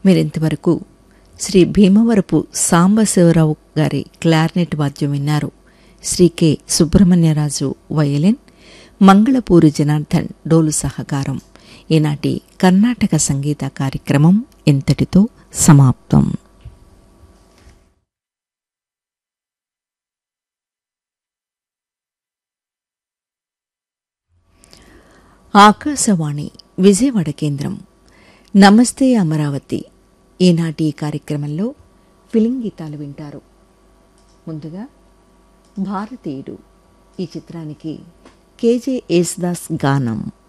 మీరింతవరకు శ్రీ భీమవరపు సాంబశివరావు గారి క్లార్నెట్ వాద్యం విన్నారు శ్రీ కె సుబ్రహ్మణ్యరాజు వయలిన్ మంగళపూరి జనార్దన్ డోలు సహకారం ఈనాటి కర్ణాటక సంగీత కార్యక్రమం ఇంతటితో సమాప్తం ఆకాశవాణి విజయవాడ కేంద్రం నమస్తే అమరావతి ఈనాటి ఈ కార్యక్రమంలో ఫిలిం గీతాలు వింటారు ముందుగా భారతీయుడు ఈ చిత్రానికి కేజే యేసుదాస్ గానం